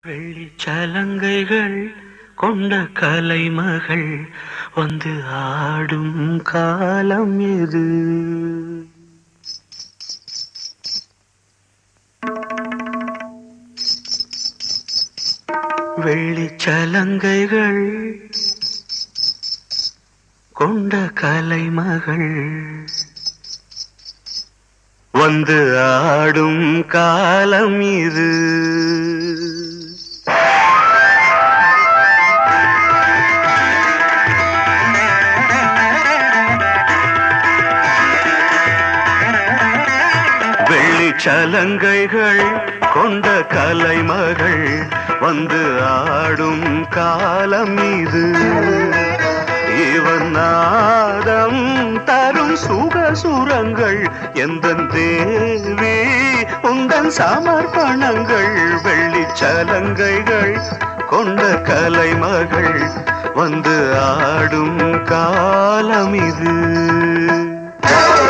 வெள்ளிச்சலங்கைகள் கொண்ட கலைமகள் வந்து ஆடும் காலம் எது வெள்ளிச்சலங்கைகள் கொண்ட கலைமகள் வந்து ஆடும் காலம் இது வெள்ளிச்சலங்கைகள் கொண்ட கலைமகள் வந்து ஆடும் காலம் இது இவன் நாதம் தரும் சுகசுரங்கள் எந்த தேவி உந்தன் சமர்ப்பணங்கள் வெள்ளிச்சலங்கைகள் கொண்ட கலைமகள் வந்து ஆடும் காலம் இது